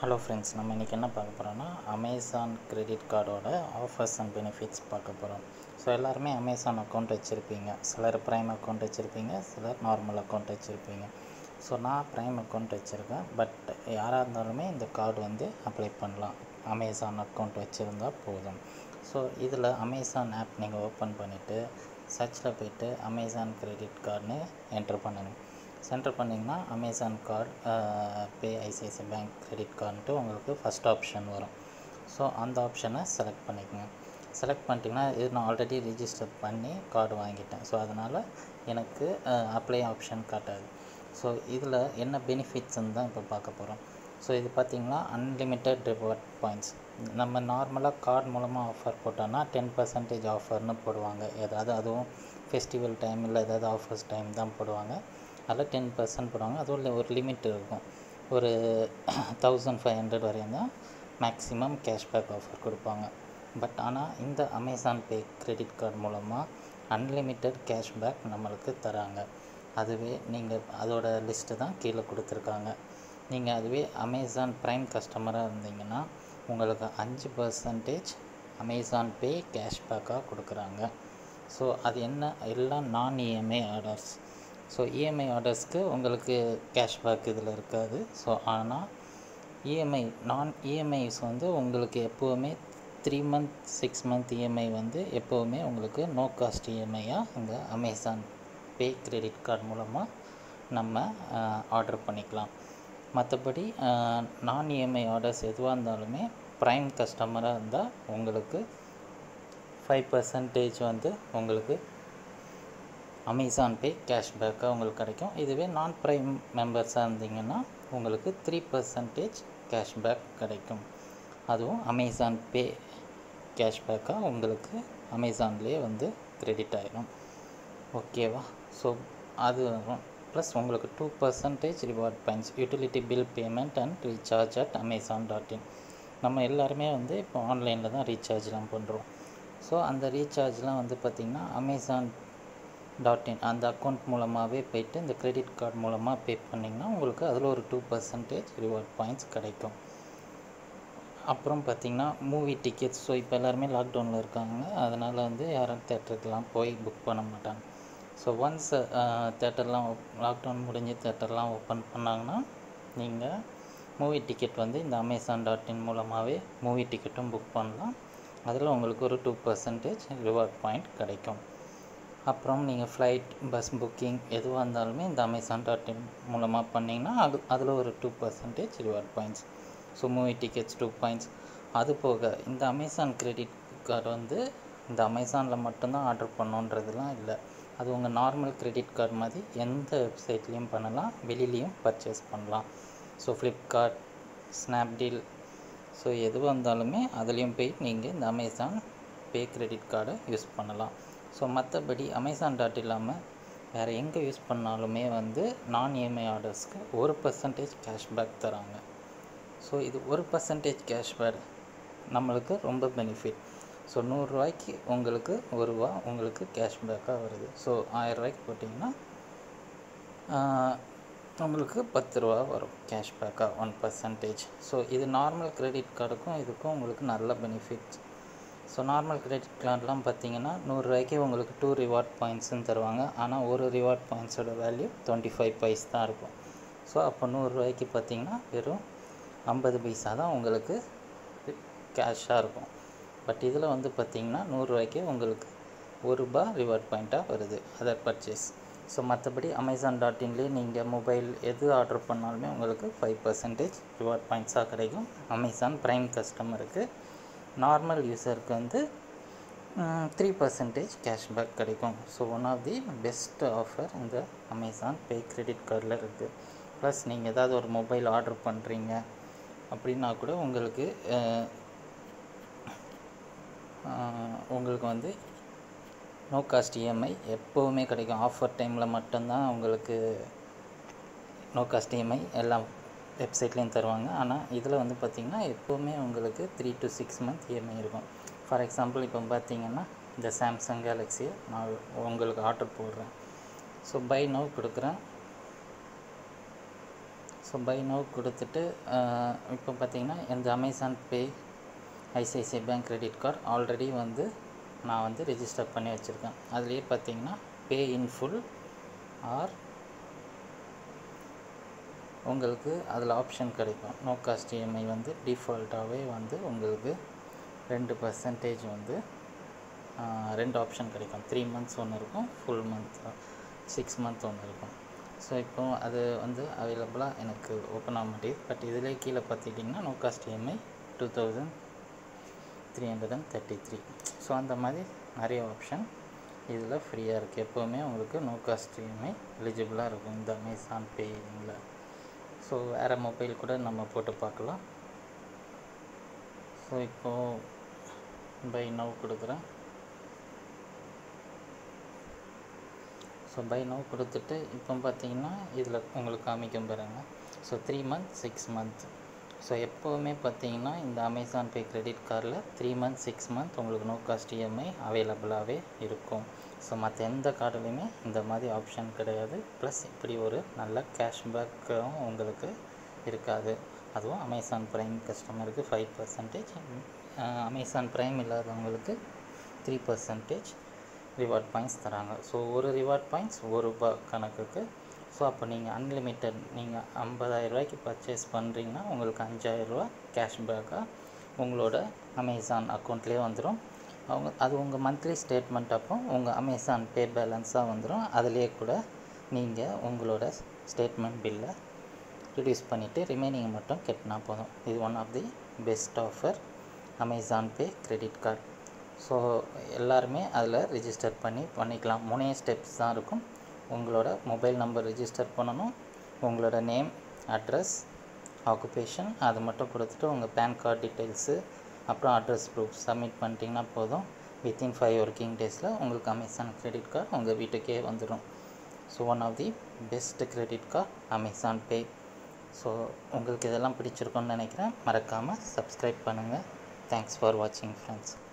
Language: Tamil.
ஹலோ ஃப்ரெண்ட்ஸ் நம்ம இன்றைக்கி என்ன பார்க்க போகிறோம்னா அமேசான் கிரெடிட் கார்டோட ஆஃபர்ஸ் அண்ட் பெனிஃபிட்ஸ் பார்க்க போகிறோம் ஸோ எல்லாருமே அமேசான் அக்கௌண்ட் வச்சுருப்பீங்க சிலர் ப்ரைம் அக்கௌண்ட் வச்சுருப்பீங்க சிலர் நார்மல் அக்கௌண்ட் வச்சுருப்பீங்க ஸோ நான் ப்ரைம் அக்கௌண்ட் வச்சுருக்கேன் பட் யாராக இருந்தாலுமே இந்த கார்டு வந்து அப்ளை பண்ணலாம் அமேசான் அக்கௌண்ட் வச்சுருந்தா போதும் ஸோ இதில் அமேசான் ஆப் நீங்கள் ஓப்பன் பண்ணிவிட்டு சர்ச்சில் போய்ட்டு அமேசான் கிரெடிட் கார்டுன்னு என்ட்ரு பண்ணணும் சென்டர் பண்ணிங்கன்னா Amazon card pay ICICI bank credit கார்டுன்ட்டு உங்களுக்கு ஃபஸ்ட் ஆப்ஷன் வரும் ஸோ அந்த ஆப்ஷனை செலக்ட் பண்ணிக்கோங்க செலக்ட் பண்ணிட்டீங்கன்னா இது நான் ஆல்ரெடி ரிஜிஸ்டர் பண்ணி கார்டு வாங்கிட்டேன் ஸோ அதனால் எனக்கு அப்ளை ஆப்ஷன் காட்டாது ஸோ இதில் என்ன பெனிஃபிட்ஸ்ன்னு தான் இப்போ பார்க்க போகிறோம் ஸோ இது பார்த்திங்கன்னா அன்லிமிட்டெட் ரிவார்ட் பாயிண்ட்ஸ் நம்ம நார்மலாக கார்டு மூலமாக ஆஃபர் போட்டோன்னா டென் பர்சன்டேஜ் ஆஃபர்னு போடுவாங்க ஏதாவது அதுவும் ஃபெஸ்டிவல் டைம் இல்லை ஏதாவது ஆஃபர்ஸ் டைம் தான் போடுவாங்க அதில் டென் பர்சன்ட் போடுவாங்க அதுவும் ஒரு லிமிட் இருக்கும் ஒரு தௌசண்ட் ஃபைவ் ஹண்ட்ரட் வரையும் தான் மேக்ஸிமம் கேஷ்பேக் ஆஃபர் கொடுப்பாங்க பட் ஆனால் இந்த அமேசான் பே கிரெடிட் கார்டு மூலமாக அன்லிமிட்டெட் கேஷ்பேக் நம்மளுக்கு தராங்க அதுவே நீங்கள் அதோட லிஸ்ட்டு தான் கீழே கொடுத்துருக்காங்க நீங்கள் அதுவே அமேசான் ப்ரைம் கஸ்டமராக இருந்தீங்கன்னா உங்களுக்கு அஞ்சு பர்சன்டேஜ் அமேசான் பே கேஷ்பேக்காக கொடுக்குறாங்க ஸோ அது என்ன எல்லாம் நான் இஎம்ஐ ஆர்டர்ஸ் ஸோ இஎம்ஐ ஆர்டர்ஸ்க்கு உங்களுக்கு கேஷ்பேக் இதில் இருக்காது ஸோ ஆனால் இஎம்ஐ நான் இஎம்ஐஸ் வந்து உங்களுக்கு எப்போவுமே three month six month EMI வந்து எப்போவுமே உங்களுக்கு நோ காஸ்ட் இஎம்ஐயாக இந்த அமேசான் பே கிரெடிட் கார்டு மூலமாக நம்ம ஆர்டர் பண்ணிக்கலாம் மற்றபடி நான் இஎம்ஐ ஆர்டர்ஸ் எதுவாக இருந்தாலுமே ப்ரைம் கஸ்டமராக இருந்தால் உங்களுக்கு ஃபைவ் பர்சன்டேஜ் வந்து உங்களுக்கு அமேசான் பே கேஷ்பேக்காக உங்களுக்கு கிடைக்கும் இதுவே நான் ப்ரைம் மெம்பர்ஸாக இருந்தீங்கன்னா உங்களுக்கு த்ரீ பர்சன்டேஜ் கேஷ்பேக் கிடைக்கும் அதுவும் அமேசான் பே கேஷ்பேக்காக உங்களுக்கு அமேசான்லேயே வந்து கிரெடிட் ஆகிடும் ஓகேவா ஸோ அது வரும் ப்ளஸ் உங்களுக்கு two percentage reward points utility bill payment and recharge at Amazon dot in நம்ம எல்லாருமே வந்து இப்போ ஆன்லைனில் தான் ரீசார்ஜ்லாம் பண்ணுறோம் ஸோ அந்த ரீசார்ஜ்லாம் வந்து பார்த்திங்கன்னா அமேசான் டாட் இன் அந்த அக்கௌண்ட் மூலமாகவே போயிட்டு இந்த கிரெடிட் கார்டு மூலமாக பே பண்ணிங்கன்னா உங்களுக்கு அதில் ஒரு டூ பர்சன்டேஜ் ரிவார்ட் பாயிண்ட்ஸ் கிடைக்கும் அப்புறம் பார்த்திங்கன்னா மூவி டிக்கெட்ஸ் ஸோ இப்போ எல்லாருமே லாக்டவுனில் இருக்காங்க அதனால் வந்து யாரும் தேட்டருக்கெலாம் போய் புக் பண்ண மாட்டாங்க ஸோ ஒன்ஸ் தேட்டர்லாம் லாக்டவுன் முடிஞ்சு தேட்டர்லாம் ஓப்பன் பண்ணாங்கன்னா நீங்கள் மூவி டிக்கெட் வந்து இந்த அமேசான் டாட் இன் மூலமாகவே மூவி டிக்கெட்டும் புக் பண்ணலாம் அதில் உங்களுக்கு ஒரு டூ பர்சன்டேஜ் ரிவார்ட் பாயிண்ட் கிடைக்கும் அப்புறம் நீங்கள் ஃப்ளைட் பஸ் புக்கிங் எதுவாக இருந்தாலுமே இந்த அமேசான் டாட் இன் மூலமாக பண்ணிங்கன்னா அது அதில் ஒரு two percentage reward points so movie tickets two points அது போக இந்த அமேசான் கிரெடிட் கார்டு வந்து இந்த அமேசானில் மட்டும்தான் ஆர்டர் பண்ணோன்றதுலாம் இல்லை அது உங்கள் நார்மல் கிரெடிட் கார்டு மாதிரி எந்த வெப்சைட்லேயும் பண்ணலாம் வெளிலேயும் பர்ச்சேஸ் பண்ணலாம் ஸோ ஃப்ளிப்கார்ட் ஸ்னாப்டீல் ஸோ எதுவாக இருந்தாலுமே அதுலேயும் போய் நீங்கள் இந்த அமேசான் பே கிரெடிட் கார்டை யூஸ் பண்ணலாம் ஸோ மற்றபடி அமேசான் டாட் இல்லாமல் வேறு எங்கே யூஸ் பண்ணாலுமே வந்து நான் இஎம்ஐ ஆர்டர்ஸ்க்கு ஒரு பர்சன்டேஜ் கேஷ்பேக் தராங்க ஸோ இது ஒரு பர்சன்டேஜ் கேஷ்பேக் நம்மளுக்கு ரொம்ப பெனிஃபிட் ஸோ நூறுரூவாய்க்கு உங்களுக்கு ஒரு ரூபா உங்களுக்கு கேஷ்பேக்காக வருது ஸோ ஆயிரரூவாய்க்கு போட்டிங்கன்னா உங்களுக்கு பத்து ரூபா வரும் கேஷ்பேக்காக ஒன் பர்சன்டேஜ் ஸோ இது நார்மல் கிரெடிட் கார்டுக்கும் இதுக்கும் உங்களுக்கு நல்ல பெனிஃபிட்ஸ் ஸோ நார்மல் கிரெடிட் கார்டெலாம் பார்த்தீங்கன்னா நூறுரூவாய்க்கு உங்களுக்கு டூ ரிவார்ட் பாயிண்ட்ஸ்னு தருவாங்க ஆனால் ஒரு ரிவார்ட் பாயிண்ட்ஸோட வேல்யூ டுவெண்ட்டி ஃபைவ் பைஸ் தான் இருக்கும் ஸோ அப்போ நூறுரூவாய்க்கு பார்த்தீங்கன்னா வெறும் ஐம்பது பைசா தான் உங்களுக்கு கேஷாக இருக்கும் பட் இதில் வந்து பார்த்திங்கன்னா நூறுரூவாய்க்கு உங்களுக்கு ஒரு ரூபா ரிவார்ட் பாயிண்ட்டாக வருது அதர் பர்ச்சேஸ் ஸோ மற்றபடி அமேசான் டாட் இன்லேயே நீங்கள் மொபைல் எது ஆர்டர் பண்ணாலுமே உங்களுக்கு ஃபைவ் பர்சன்டேஜ் ரிவார்ட் பாயிண்ட்ஸாக கிடைக்கும் அமேசான் ப்ரைம் கஸ்டமருக்கு நார்மல் யூஸருக்கு வந்து த்ரீ பர்சன்டேஜ் கேஷ்பேக் கிடைக்கும் so one of the best offer இந்த அமேசான் பே கிரெடிட் கார்டில் இருக்குது ப்ளஸ் நீங்கள் ஏதாவது ஒரு மொபைல் ஆர்டர் பண்ணுறீங்க அப்படின்னா கூட உங்களுக்கு உங்களுக்கு வந்து நோ காஸ்ட் இஎம்ஐ எப்போவுமே கிடைக்கும் ஆஃபர் டைமில் மட்டும்தான் உங்களுக்கு நோ காஸ்ட் இஎம்ஐ எல்லாம் வெப்சைட்லேயும் தருவாங்க ஆனால் இதில் வந்து பார்த்திங்கன்னா எப்போவுமே உங்களுக்கு three to six month EMI இருக்கும் ஃபார் எக்ஸாம்பிள் இப்போ பார்த்தீங்கன்னா இந்த சாம்சங் கேலக்ஸியை நான் உங்களுக்கு ஆர்டர் போடுறேன் ஸோ பை நவ் கொடுக்குறேன் ஸோ ஸோ பை நோ கொடுத்துட்டு இப்போ பார்த்தீங்கன்னா இந்த Amazon pay ICICI bank credit card already வந்து நான் வந்து ரெஜிஸ்டர் பண்ணி வச்சுருக்கேன் அதுலேயே பார்த்தீங்கன்னா பே இன் ஃபுல் ஆர் உங்களுக்கு அதில் ஆப்ஷன் கிடைக்கும் நோ காஸ்ட் இஎம்ஐ வந்து டிஃபால்ட்டாகவே வந்து உங்களுக்கு ரெண்டு பர்சன்டேஜ் வந்து ரெண்டு ஆப்ஷன் கிடைக்கும் த்ரீ மந்த்ஸ் ஒன்று இருக்கும் ஃபுல் மந்த் சிக்ஸ் மந்த் ஒன்று இருக்கும் ஸோ இப்போ அது வந்து அவைலபிளாக எனக்கு ஓப்பன் ஆக மாட்டேங்குது பட் இதிலே கீழே பார்த்துக்கிட்டிங்கன்னா no cost EMI two thousand three hundred and thirty three so அந்த மாதிரி நிறைய ஆப்ஷன் இதில் ஃப்ரீயாக இருக்குது எப்போவுமே உங்களுக்கு நோ காஸ்ட் இஎம்ஐ எலிஜிபிளாக இருக்கும் இந்த அமேசான் பேயில் ஸோ வேறு மொபைல் கூட நம்ம போட்டு பார்க்கலாம் ஸோ இப்போது பை நவ் கொடுக்குறேன் ஸோ பை நவ் கொடுத்துட்டு இப்போ பார்த்தீங்கன்னா இதில் உங்களுக்கு காமிக்கும் பாருங்க so three month six month so எப்போவுமே பார்த்தீங்கன்னா இந்த அமேசான் பே கிரெடிட் கார்டில் த்ரீ மந்த் சிக்ஸ் மந்த் உங்களுக்கு நோ காஸ்ட் இஎம்ஐ அவைலபிளாகவே இருக்கும் ஸோ மற்ற எந்த கார்டுலையுமே இந்த மாதிரி ஆப்ஷன் கிடையாது ப்ளஸ் இப்படி ஒரு நல்ல கேஷ்பேக்கும் உங்களுக்கு இருக்காது அதுவும் அமேசான் ப்ரைம் கஸ்டமருக்கு ஃபைவ் பர்சன்டேஜ் அமேசான் ப்ரைம் இல்லாதவங்களுக்கு த்ரீ பர்சன்டேஜ் ரிவார்ட் பாயிண்ட்ஸ் தராங்க ஸோ ஒரு ரிவார்ட் பாயிண்ட்ஸ் ஒரு ரூபா கணக்குக்கு ஸோ அப்போ நீங்கள் அன்லிமிட்டெட் நீங்கள் ஐம்பதாயிரரூபாய்க்கு பர்ச்சேஸ் பண்ணுறீங்கன்னா உங்களுக்கு அஞ்சாயிரரூபா கேஷ்பேக்காக உங்களோட அமேசான் அக்கௌண்ட்லேயே வந்துடும் அவங்க அது உங்கள் மந்த்லி ஸ்டேட்மெண்ட் அப்போ உங்கள் அமேசான் பே பேலன்ஸாக வந்துடும் அதிலே கூட நீங்கள் உங்களோட ஸ்டேட்மெண்ட் பில்லை ரிடியூஸ் பண்ணிவிட்டு ரிமைனிங் மட்டும் கட்டினா போதும் இது one of the best offer Amazon pay credit card so எல்லாருமே அதில் ரிஜிஸ்டர் பண்ணி பண்ணிக்கலாம் மூணே ஸ்டெப்ஸ் தான் இருக்கும் உங்களோட மொபைல் நம்பர் ரிஜிஸ்டர் பண்ணணும் உங்களோட நேம் அட்ரஸ் ஆக்குபேஷன் அது மட்டும் கொடுத்துட்டு உங்கள் பேன் கார்டு டீட்டெயில்ஸு அப்புறம் அட்ரஸ் ப்ரூஃப் சப்மிட் பண்ணிட்டீங்கன்னா போதும் வித்தின் ஃபைவ் ஒர்க்கிங் டேஸில் உங்களுக்கு அமேசான் கிரெடிட் கார்டு உங்கள் வீட்டுக்கே வந்துடும் so one of the best credit card Amazon pay so உங்களுக்கு இதெல்லாம் பிடிச்சிருக்குன்னு நினைக்கிறேன் மறக்காமல் சப்ஸ்கிரைப் பண்ணுங்கள் தேங்க்ஸ் ஃபார் வாட்சிங் ஃப்ரெண்ட்ஸ்